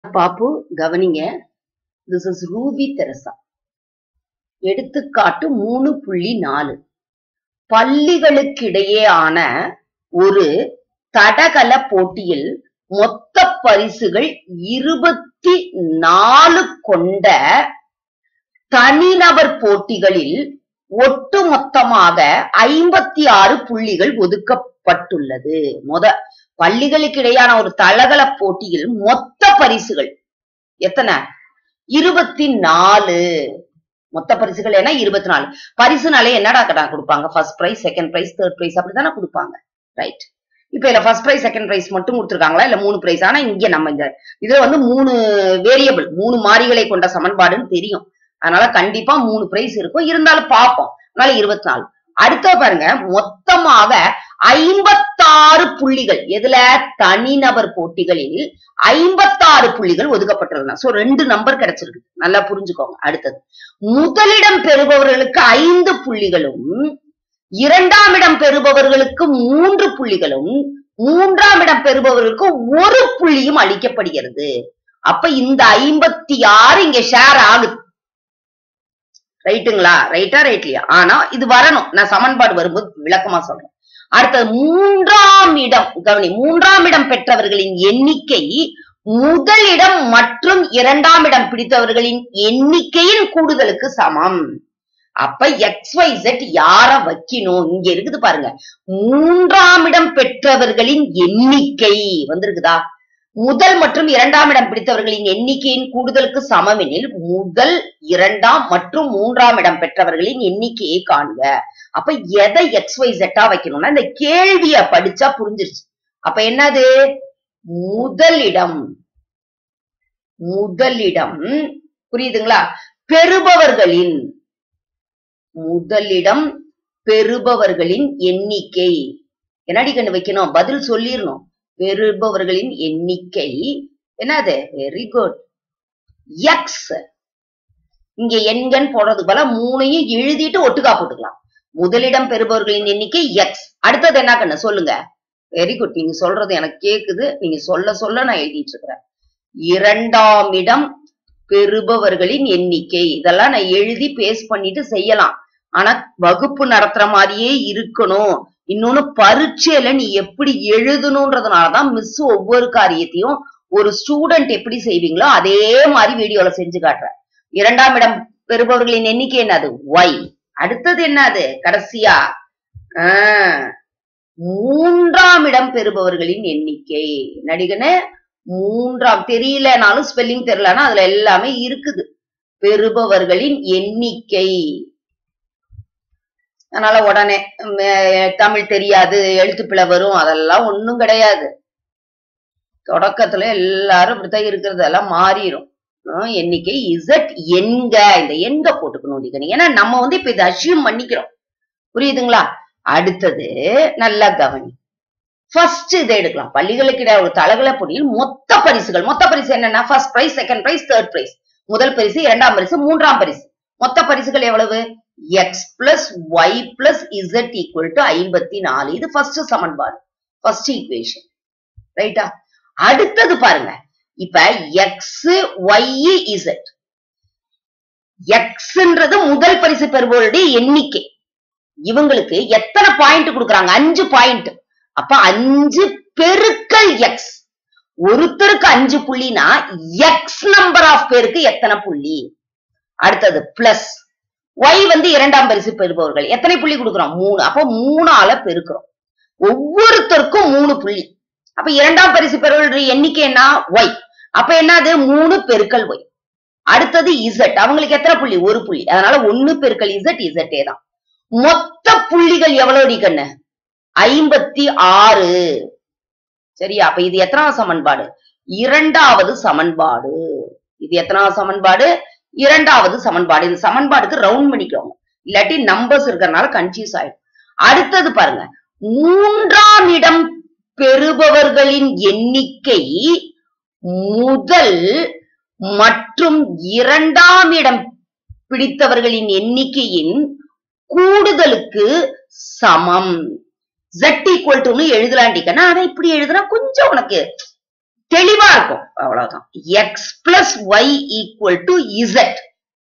பாப்பு கவனிங்க this is Ruby Teresa எடுத்துக்காட்டு மூணு புள்ளி நாலு பள்ளிகளுக்கிடையேயான ஒரு தடகள போட்டியில் மொத்த பரிசுகள் இருபத்தி நாலு கொண்ட தனிநபர் போட்டிகளில் ஒட்டுமொத்தமாக ஐம்பத்தி ஆறு புள்ளிகள் ஒதுக்கப்பட்டுள்ளது முத பள்ளிகளுக்கு இடையான ஒரு தளகள போட்டியில் மொத்த பரிசுகள் எத்தனை இருபத்தி நாலு மொத்த பரிசுகள் என்ன இருபத்தி நாலு பரிசுனாலே என்னடா கடா கொடுப்பாங்க first prize second prize third prize அப்படித்தானே கொடுப்பாங்க ரைட் இப்ப இதுல ஃபர்ஸ்ட் பிரைஸ் செகண்ட் பிரைஸ் மட்டும் கொடுத்துருக்காங்களா இல்ல மூணு பிரைஸ் ஆனா இங்க நம்ம இந்த இதுல வந்து மூணு வேரியபிள் மூணு மாறிகளை கொண்ட சமன்பாடுன்னு தெரியும் அதனால கண்டிப்பா மூணு பிரைஸ் இருக்கும் இருந்தாலும் பார்ப்போம் அதனால இருபத்தி நாலு அடுத்த பாருங்க மொத்தமாக ஐம்பத்தாறு புள்ளிகள் எதுல தனிநபர் போட்டிகளில் ஐம்பத்தாறு புள்ளிகள் ஒதுக்கப்பட்டுள்ளன சோ ரெண்டு நம்பர் கிடைச்சிருக்கு நல்லா புரிஞ்சுக்கோங்க அடுத்தது முதலிடம் பெறுபவர்களுக்கு ஐந்து புள்ளிகளும் இரண்டாம் இடம் பெறுபவர்களுக்கு மூன்று புள்ளிகளும் மூன்றாம் இடம் பெறுபவர்களுக்கு ஒரு புள்ளியும் அளிக்கப்படுகிறது அப்ப இந்த ஐம்பத்தி ஆறு இங்க ஷேர் ஆகுது ரைட்டுங்களா ரைட்டா ரைட்லயா ஆனா இது வரணும் நான் சமன்பாடு வரும்போது விளக்கமா சொல்றேன் அடுத்தது மூன்றாம் இடம் கவனி மூன்றாம் இடம் பெற்றவர்களின் எண்ணிக்கை முதல் இடம் மற்றும் இரண்டாம் இடம் பிடித்தவர்களின் எண்ணிக்கையின் கூடுதலுக்கு சமம் அப்ப எக்ஸ் ஒய் செட் யார வைக்கணும் இங்க இருக்குது பாருங்க மூன்றாம் இடம் பெற்றவர்களின் எண்ணிக்கை வந்திருக்குதா முதல் மற்றும் இரண்டாம் இடம் பிடித்தவர்களின் எண்ணிக்கையின் கூடுதலுக்கு சமமெனில் முதல் இரண்டாம் மற்றும் மூன்றாம் இடம் பெற்றவர்களின் எண்ணிக்கையை காண்க அப்ப எதை எக்ஸ் ஒய் செட்டா வைக்கணும்னா இந்த கேள்விய படிச்சா புரிஞ்சிருச்சு அப்ப என்னது முதலிடம் முதலிடம் புரியுதுங்களா பெறுபவர்களின் முதலிடம் பெறுபவர்களின் எண்ணிக்கை என்னடி கண்ணு வைக்கணும் பதில் சொல்லிடணும் பெறுபவர்களின் எண்ணிக்கை என்னது வெரி குட் எக்ஸ் இங்க எண்கண் போடுறதுக்கு போல மூணையும் எழுதிட்டு ஒட்டுக்கா போட்டுக்கலாம் முதலிடம் பெறுபவர்களின் எண்ணிக்கை எக்ஸ் அடுத்தது என்ன கண்ணு சொல்லுங்க வெரி குட் நீங்க சொல்றது எனக்கு கேக்குது நீங்க சொல்ல சொல்ல நான் எழுதிட்டு இருக்கிறேன் இரண்டாம் இடம் பெறுபவர்களின் எண்ணிக்கை இதெல்லாம் நான் எழுதி பேஸ்ட் பண்ணிட்டு செய்யலாம் ஆனா வகுப்பு நடத்துற மாதிரியே இருக்கணும் இன்னொன்னு பரீட்சையில நீ எப்படி எழுதணும்ன்றதுனாலதான் மிஸ் ஒவ்வொரு காரியத்தையும் ஒரு ஸ்டூடெண்ட் எப்படி செய்வீங்களோ அதே மாதிரி வீடியோல செஞ்சு காட்டுறேன் இரண்டாம் இடம் பெறுபவர்களின் எண்ணிக்கை என்னது ஒய் அடுத்தது என்னது கடைசியா ஆஹ் மூன்றாம் இடம் பெறுபவர்களின் எண்ணிக்கை நடிகனு மூன்றாம் தெரியலனாலும் ஸ்பெல்லிங் தெரியலனா அதுல எல்லாமே இருக்குது பெறுபவர்களின் எண்ணிக்கை அதனால உடனே தமிழ் தெரியாது எழுத்துப்பிழை வரும் அதெல்லாம் ஒண்ணும் கிடையாது தொடக்கத்துல எல்லாரும் இப்படித்தான் இருக்கிறது எல்லாம் மாறிடும் எண்ணிக்கை இசட் எண்க இந்த எண்க போட்டுக்கணும் ஏன்னா நம்ம வந்து இப்ப இதை அசியூம் பண்ணிக்கிறோம் புரியுதுங்களா அடுத்தது நல்லா கவனி ஃபர்ஸ்ட் இதை எடுக்கலாம் பள்ளிகளுக்கு இடையே ஒரு தலகல போட்டியில் மொத்த பரிசுகள் மொத்த பரிசு என்னன்னா first prize second prize third prize முதல் பரிசு இரண்டாம் பரிசு மூன்றாம் பரிசு மொத்த பரிசுகள் எவ்வளவு x plus y plus z equal to ஐம்பத்தி நாலு இது ஃபர்ஸ்ட் சமன்பாடு ஃபர்ஸ்ட் ஈக்குவேஷன் ரைட்டா அடுத்தது பாருங்க இப்ப எக்ஸ் ஒய் இசட் எக்ஸ்ன்றது முதல் பரிசு பெறுபவருடைய எண்ணிக்கை இவங்களுக்கு எத்தனை பாயிண்ட் கொடுக்குறாங்க அஞ்சு பாயிண்ட் அப்ப அஞ்சு பெருக்கல் எக்ஸ் ஒருத்தருக்கு அஞ்சு புள்ளினா எக்ஸ் நம்பர் ஆஃப் பேருக்கு எத்தனை புள்ளி அடுத்தது பிளஸ் ஒய் வந்து இரண்டாம் பரிசு பெறுபவர்கள் எத்தனை புள்ளி கொடுக்குறோம் மூணு அப்போ மூணால பெருக்கிறோம் ஒவ்வொருத்தருக்கும் மூணு புள்ளி அப்ப இரண்டாம் பரிசு பெறுபவர்கள் எண்ணிக்கை என்ன ஒய் அப்ப என்னது மூணு பெருக்கல் ஒய் அடுத்தது இசட் அவங்களுக்கு எத்தனை புள்ளி ஒரு புள்ளி அதனால ஒன்னு பெருக்கல் இசட் இசட்டே தான் மொத்த புள்ளிகள் எவ்வளவு கண்ணு ஐம்பத்தி ஆறு சரியா அப்ப இது எத்தனாவது சமன்பாடு இரண்டாவது சமன்பாடு இது எத்தனாவது சமன்பாடு இரண்டாவது சமன்பாடு இந்த சமன்பாடுக்கு ரவுண்ட் பண்ணிக்கோங்க இல்லாட்டி நம்பர்ஸ் இருக்கிறதுனால கன்ஃபியூஸ் ஆயிடும் அடுத்தது பாருங்க மூன்றாம் இடம் பெறுபவர்களின் எண்ணிக்கை முதல் மற்றும் இரண்டாம் இடம் பிடித்தவர்களின் எண்ணிக்கையின் கூடுதலுக்கு சமம் ஜெட் ஈக்குவல் டு எழுதலாண்டிக்கன்னா ஆனா இப்படி எழுதுனா கொஞ்சம் உனக்கு தெளிவா இருக்கும் அவ்வளவுதான் x plus y equal to z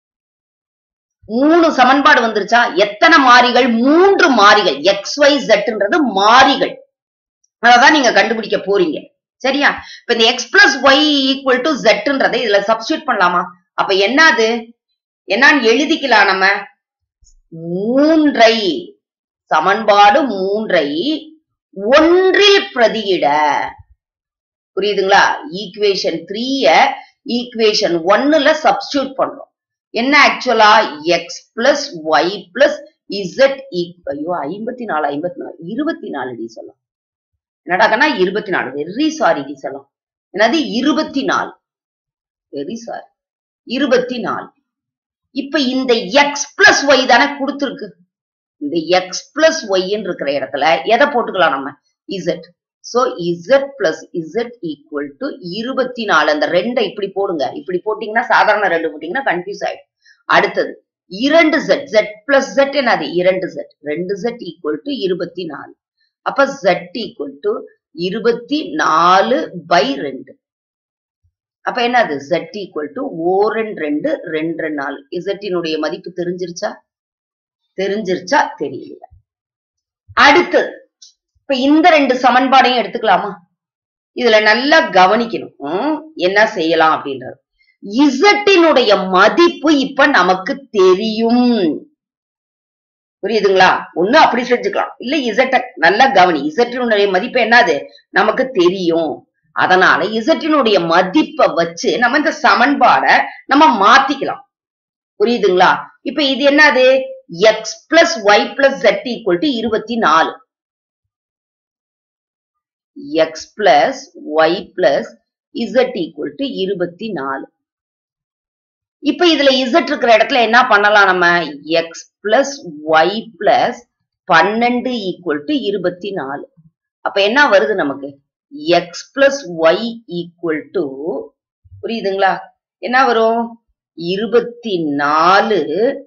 மூணு சமன்பாடு வந்துருச்சா எத்தனை மாறிகள் மூன்று மாறிகள் எக்ஸ் ஒய் ஜெட்ன்றது மாறிகள் அதான் நீங்க கண்டுபிடிக்க போறீங்க சரியா இப்ப இந்த x plus y equal to ஜெட்ன்றதை இதுல சப்ஸ்டியூட் பண்ணலாமா அப்ப என்னது என்னன்னு எழுதிக்கலாம் நம்ம மூன்றை சமன்பாடு மூன்றை ஒன்றில் பிரதியிட புரியுதுங்களா ஈக்குவேஷன் த்ரீய ஈக்குவேஷன் ஒன்னுல சப்ஸ்டியூட் பண்றோம் என்ன ஆக்சுவலா x plus y plus z ஐயோ ஐம்பத்தி நாலு ஐம்பத்தி நாலு இருபத்தி நாலு டி சொல்லலாம் என்னடாக்கன்னா இருபத்தி நாலு வெரி சாரி டி சொல்லலாம் என்னது இருபத்தி நாலு வெரி சாரி இருபத்தி நாலு இப்ப இந்த எக்ஸ் பிளஸ் ஒய் தானே கொடுத்துருக்கு இந்த எக்ஸ் பிளஸ் ஒய்ன்னு இருக்கிற இடத்துல எதை போட்டுக்கலாம் நம்ம z so z plus z equal to இருபத்தி நாலு அந்த ரெண்டை இப்படி போடுங்க இப்படி போட்டீங்கன்னா சாதாரண ரெண்டு போட்டீங்கன்னா கன்ஃபியூஸ் ஆயிடும் அடுத்தது இரண்டு செட் செட் பிளஸ் செட் என்னது இரண்டு செட் ரெண்டு செட் ஈக்குவல் டு இருபத்தி நாலு அப்ப செட் ஈக்குவல் டு இருபத்தி நாலு பை ரெண்டு அப்ப என்னது செட் ஈக்குவல் டு ஓரன் ரெண்டு ரெண்டு நாலு இசட்டினுடைய மதிப்பு தெரிஞ்சிருச்சா தெரிஞ்சிருச்சா தெரியல அடுத்தது இப்ப இந்த ரெண்டு சமன்பாடையும் எடுத்துக்கலாமா இதுல நல்லா கவனிக்கணும் ம், என்ன செய்யலாம் அப்படின்றது இசட்டினுடைய மதிப்பு இப்ப நமக்கு தெரியும் புரியுதுங்களா ஒண்ணு அப்படி செஞ்சுக்கலாம் இல்ல இசட்ட நல்லா கவனி இசட்டினுடைய மதிப்பு என்னது நமக்கு தெரியும் அதனால இசட்டினுடைய மதிப்பை வச்சு நம்ம இந்த சமன்பாடை நம்ம மாத்திக்கலாம் புரியுதுங்களா இப்ப இது என்னது x plus y plus z equal to இருபத்தி நாலு x plus y plus z equal to இருபத்தி நாலு இப்ப இதுல இசட் இருக்கிற இடத்துல என்ன பண்ணலாம் நம்ம எக்ஸ் பிளஸ் ஒய் பிளஸ் பன்னெண்டு ஈக்குவல் டு இருபத்தி நாலு அப்ப என்ன வருது நமக்கு x plus y equal to புரியுதுங்களா என்ன வரும் இருபத்தி நாலு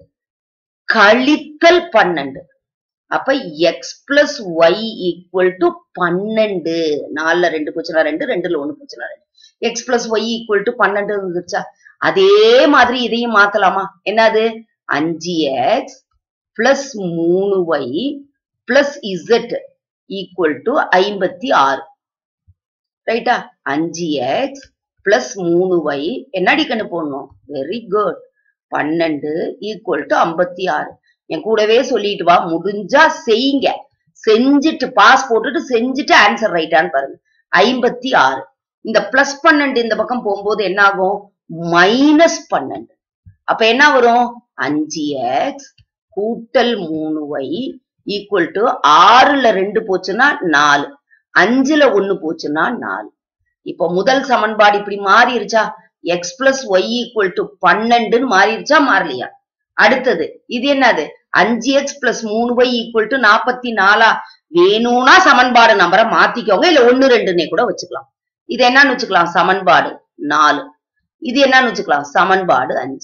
கழித்தல் பன்னெண்டு அப்ப x plus y equal to பன்னெண்டு நாலுல ரெண்டு போச்சுனா ரெண்டு ரெண்டுல ஒண்ணு போச்சுனா ரெண்டு x plus y equal to பன்னெண்டு இருந்துச்சா அதே மாதிரி இதையும் மாத்தலாமா என்னது அஞ்சு எக்ஸ் பிளஸ் மூணு y plus z equal to ஐம்பத்தி ஆறு ரைட்டா அஞ்சு எக்ஸ் பிளஸ் மூணு ஒய் என்னடி கண்ணு போடணும் வெரி குட் பன்னெண்டு ஈக்குவல் டு ஐம்பத்தி ஆறு என் கூடவே சொல்லிட்டு வா முடிஞ்சா செய்யுங்க செஞ்சுட்டு பாஸ் போட்டுட்டு செஞ்சுட்டு ஆன்சர் ரைட்டான்னு பாருங்க ஐம்பத்தி ஆறு இந்த பிளஸ் பன்னெண்டு இந்த பக்கம் போகும்போது என்ன ஆகும் மைனஸ் பன்னெண்டு அப்ப என்ன வரும் அஞ்சு எக்ஸ் கூட்டல் மூணு ஒய் ஈக்குவல் டு ஆறுல ரெண்டு போச்சுன்னா நாலு அஞ்சுல ஒண்ணு போச்சுன்னா நாலு இப்ப முதல் சமன்பாடு இப்படி மாறிடுச்சா x plus y equal to பன்னெண்டுன்னு மாறிடுச்சா மாறலையா அடுத்தது இது என்னது அஞ்சு எக்ஸ் பிளஸ் மூணு ஒய் ஈக்குவல் டு நாற்பத்தி நாலா வேணும்னா சமன்பாடு நம்பரை மாத்திக்கோங்க இல்ல ஒண்ணு ரெண்டுன்னே கூட வச்சுக்கலாம் இது என்னன்னு வச்சுக்கலாம் சமன்பாடு நாலு இது என்னன்னு வச்சுக்கலாம் சமன்பாடு அஞ்சு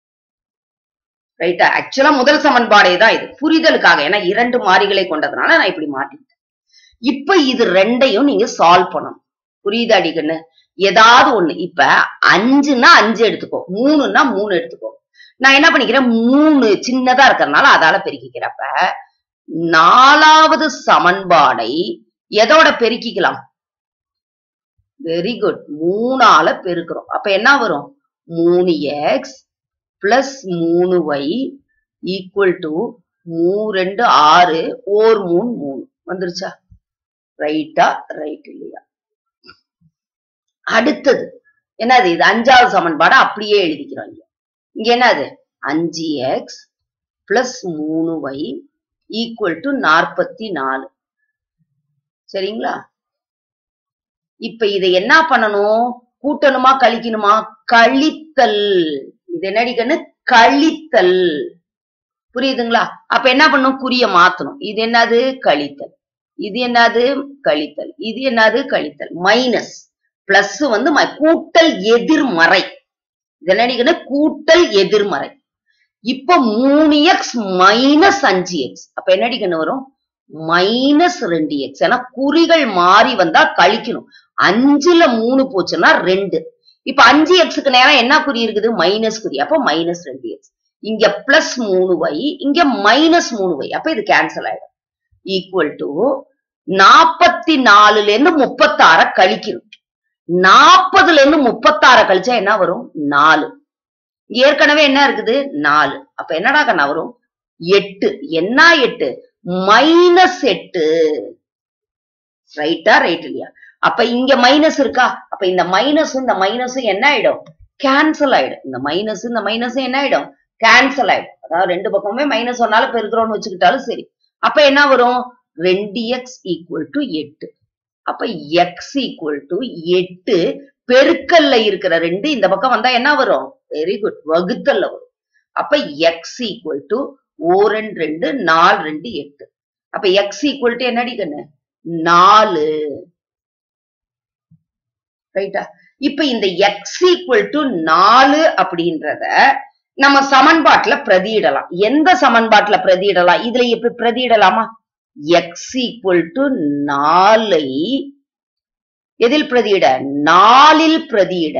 ரைட்டா ஆக்சுவலா முதல் சமன்பாடே தான் இது புரிதலுக்காக ஏன்னா இரண்டு மாறிகளை கொண்டதுனால நான் இப்படி மாட்டிட்டேன் இப்ப இது ரெண்டையும் நீங்க சால்வ் பண்ணணும் புரியுதா அடிக்கண்ணு ஏதாவது ஒண்ணு இப்ப அஞ்சுன்னா அஞ்சு எடுத்துக்கோ மூணுன்னா மூணு எடுத்துக்கோ நான் என்ன பண்ணிக்கிறேன் மூணு சின்னதா இருக்கறனால அதால பெருக்கிக்கிறப்ப நாலாவது சமன்பாடை எதோட பெருக்கிக்கலாம் வெரி குட் மூணால பெருக்கிறோம் அப்ப என்ன வரும் மூணு எக்ஸ் பிளஸ் மூணு ஒய் ஈக்குவல் டு மூ ரெண்டு ஆறு ஓர் மூணு மூணு வந்துருச்சா ரைட்டா ரைட் இல்லையா அடுத்தது என்னது இது அஞ்சாவது சமன்பாடு அப்படியே எழுதிக்கிறோம் இங்க இங்க என்னது அஞ்சு எக்ஸ் பிளஸ் மூணு ஒய் ஈக்குவல் டு நாற்பத்தி நாலு சரிங்களா இப்ப இதை என்ன பண்ணணும் கூட்டணுமா கழிக்கணுமா கழித்தல் இது என்னடி கண்ணு கழித்தல் புரியுதுங்களா அப்ப என்ன பண்ணும் குறிய மாத்தணும் இது என்னது கழித்தல் இது என்னது கழித்தல் இது என்னது கழித்தல் மைனஸ் பிளஸ் வந்து ம- கூட்டல் எதிர்மறை இது என்னடி கண்ணு கூட்டல் எதிர்மறை இப்ப மூணு எக்ஸ் மைனஸ் அஞ்சு எக்ஸ் அப்ப என்னடி கண்ணு வரும் மைனஸ் ரெண்டு எக்ஸ் ஏன்னா குறிகள் மாறி வந்தா கழிக்கணும் அஞ்சுல மூணு போச்சுன்னா ரெண்டு இப்ப அஞ்சு எக்ஸுக்கு நேரம் என்ன குறி இருக்குது மைனஸ் குறி அப்போ மைனஸ் ரெண்டு எக்ஸ் இங்க பிளஸ் மூணு வை இங்க மைனஸ் மூணு வை அப்ப இது கேன்சல் ஆயிடும் ஈக்குவல் டு நாப்பத்தி நாலுல இருந்து முப்பத்தாற கழிக்கணும் நாற்பதுல இருந்து முப்பத்தாற கழிச்சா என்ன வரும் நாலு இங்க ஏற்கனவே என்ன இருக்குது நாலு அப்ப என்னடா கண்ணா வரும் எட்டு என்ன எட்டு மைனஸ் எட்டு ரைட்டா ரைட் இல்லையா அப்ப இங்க மைனஸ் இருக்கா அப்ப இந்த மைனஸ் இந்த மைனஸ் என்ன ஆயிடும் கேன்சல் ஆயிடும் இந்த மைனஸ் இந்த மைனஸ் என்ன ஆயிடும் கேன்சல் ஆயிடும் அதாவது ரெண்டு பக்கமுமே மைனஸ் ஒன்னால பெருக்கிறோம்னு வச்சுக்கிட்டாலும் சரி அப்ப என்ன வரும் ரெண்டு எக்ஸ் ஈக்குவல் டு எட்டு அப்ப எக்ஸ் ஈக்குவல் டு எட்டு பெருக்கல்ல இருக்கிற ரெண்டு இந்த பக்கம் வந்தா என்ன வரும் வெரி குட் வகுத்தல்ல வரும் அப்ப எக்ஸ் ஈக்குவல் டு ஓ ரெண்டு ரெண்டு நாலு ரெண்டு எட்டு அப்ப எக்ஸ் ஈக்குவல் டு என்னடி கண்ணு நாலு ரைட்டா இப்ப இந்த எக்ஸ் ஈக்குவல் டு நாலு அப்படின்றத நம்ம சமன்பாட்டுல பிரதியிடலாம் எந்த சமன்பாட்டுல பிரதியிடலாம் இதுல இப்ப பிரதியிடலாமா எக்ஸ் ஈக்குவல் டு நாலை எதில் பிரதியிட நாலில் பிரதியிட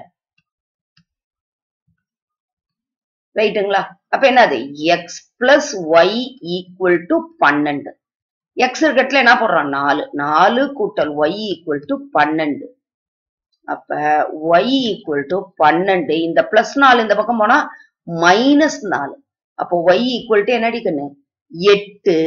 ரைட்டுங்களா அப்ப என்னது x plus y equal to பன்னெண்டு எக்ஸ் இருக்கட்டுல என்ன போடுறோம் நாலு நாலு கூட்டல் ஒய் ஈக்குவல் டு பன்னெண்டு அப்ப ஒய் ஈக்குவல் டு பன்னெண்டு இந்த பிளஸ் நாலு இந்த பக்கம் போனா மைனஸ் நாலு அப்போ ஒய் ஈக்குவல் டு என்ன அடிக்கணும் எட்டு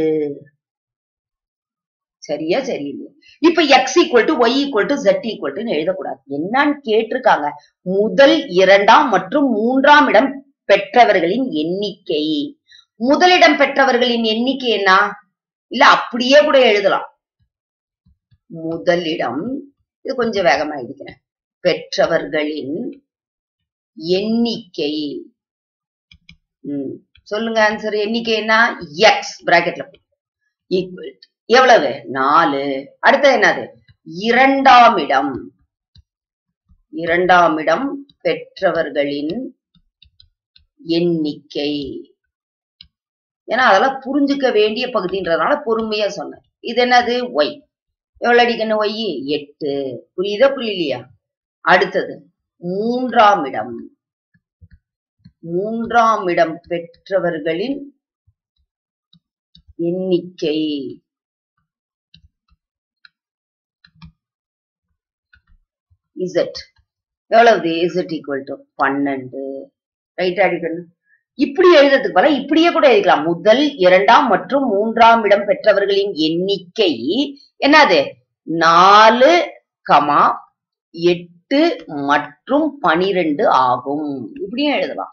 சரியா சரியில்லையா இப்ப x equal to y equal to z equal to எழுதக்கூடாது என்னன்னு கேட்டிருக்காங்க முதல் இரண்டாம் மற்றும் மூன்றாம் இடம் பெற்றவர்களின் எண்ணிக்கை முதலிடம் பெற்றவர்களின் எண்ணிக்கை என்ன இல்ல அப்படியே கூட எழுதலாம் முதலிடம் இது கொஞ்சம் வேகமா எழுதிக்கிறேன் பெற்றவர்களின் எண்ணிக்கை ம் சொல்லுங்க ஆன்சர் எண்ணிக்கை என்ன எக்ஸ் பிராக்கெட்ல ஈக்குவல் எவ்வளவு நாலு அடுத்தது என்னது இரண்டாம் இடம் இரண்டாம் இடம் பெற்றவர்களின் எண்ணிக்கை ஏன்னா அதெல்லாம் புரிஞ்சுக்க வேண்டிய பகுதின்றதுனால பொறுமையா சொன்னேன் இது என்னது ஒய் எவ்வளவு அடிக்கணும் ஒய் எட்டு புரியுதா புரியலையா அடுத்தது மூன்றாம் இடம் மூன்றாம் இடம் பெற்றவர்களின் எண்ணிக்கை இசட் எவ்வளவு இசட் ஈக்குவல் டு பன்னெண்டு ரைட் அடிக்கணும் இப்படி எழுதுறதுக்கு பதிலா இப்படியே கூட எழுதிக்கலாம் முதல் இரண்டாம் மற்றும் மூன்றாம் இடம் பெற்றவர்களின் எண்ணிக்கை என்னது நாலு கமா எட்டு மற்றும் பனிரெண்டு ஆகும் இப்படியும் எழுதலாம்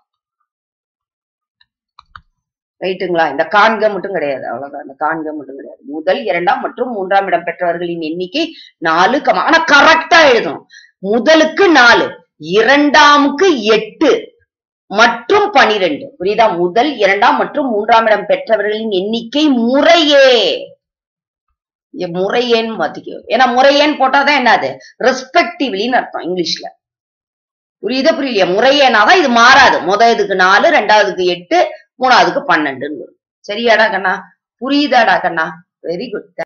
ரைட்டுங்களா இந்த காண்க மட்டும் கிடையாது அவ்வளவுதான் இந்த காண்க மட்டும் கிடையாது முதல் இரண்டாம் மற்றும் மூன்றாம் இடம் பெற்றவர்களின் எண்ணிக்கை நாலு கமா ஆனா கரெக்டா எழுதணும் முதலுக்கு நாலு இரண்டாமுக்கு எட்டு மற்றும் பனிரெண்டு புரியுதா முதல் இரண்டாம் மற்றும் மூன்றாம் இடம் பெற்றவர்களின் எண்ணிக்கை முறையே இங்க முறையேன்னு மாத்திக்கோ ஏன்னா முறையேன்னு போட்டாதான் என்னது ரெஸ்பெக்டிவ்லின்னு அர்த்தம் இங்கிலீஷ்ல புரியுதா புரியலையா முறையேனாதான் இது மாறாது முத இதுக்கு நாலு ரெண்டாவதுக்கு எட்டு மூணாவதுக்கு பன்னெண்டுன்னு வரும் சரியாடா கண்ணா புரியுதாடா கண்ணா வெரி குட்